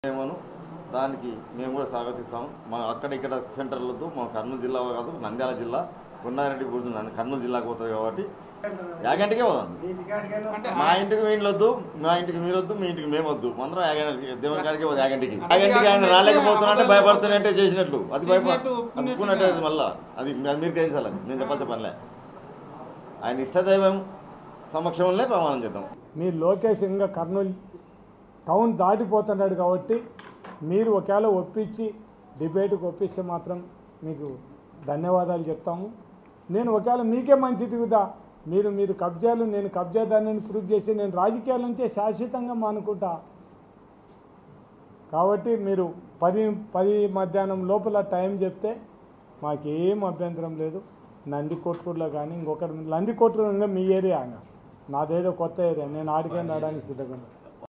ఏమను దానికి మేము కూడా స్వాగతిస్తాం మన అక్కడ ఇక్కడ సెంటర్లతో మా కర్నూలు జిల్లా కాదు నంద్యాల జిల్లా కొండారెడ్డి బుర్జు నన్ను కర్నూలు జిల్లాకు పోతుంది కాబట్టి యాగంటికే పోదాం మా ఇంటికి మీ వద్దు మా ఇంటికి మీరు వద్దు మీ ఇంటికి మేము వద్దు అందరం యాగంటికి దేవుని కాడికే పోదు యాగంటికి యాగంటికి ఆయన రాలేకపోతున్నట్టే భయపడుతున్నట్టే చేసినట్లు అది భయపడ ఒప్పుకున్నట్టే అది మళ్ళా అది అది మీరు గ్రహించాలి నేను చెప్పాల్సిన పనిలే ఆయన ఇష్టదైవం సమక్షంలోనే ప్రమాణం చేద్దాం మీరు లోకేష్ ఇంకా కర్నూలు టౌన్ దాటిపోతున్నాడు కాబట్టి మీరు ఒకవేళ ఒప్పించి డిబేట్కి ఒప్పిస్తే మాత్రం మీకు ధన్యవాదాలు చెప్తాము నేను ఒకవేళ మీకే మంచిది కదా మీరు మీరు కబ్జాలు నేను కబ్జాదారుని ప్రూవ్ చేసి నేను రాజకీయాల నుంచే శాశ్వతంగా మానుకుంటా కాబట్టి మీరు పది పది మధ్యాహ్నం లోపల టైం చెప్తే మాకేం అభ్యంతరం లేదు నందికొట్కూరులో కానీ ఇంకొకటి నందికొట్కూరు ఇంకా మీ ఏరియా ఇంకా నాదేదో కొత్త ఏరియా నేను ఆడికే రావడానికి సిద్ధంగా ఉన్నా.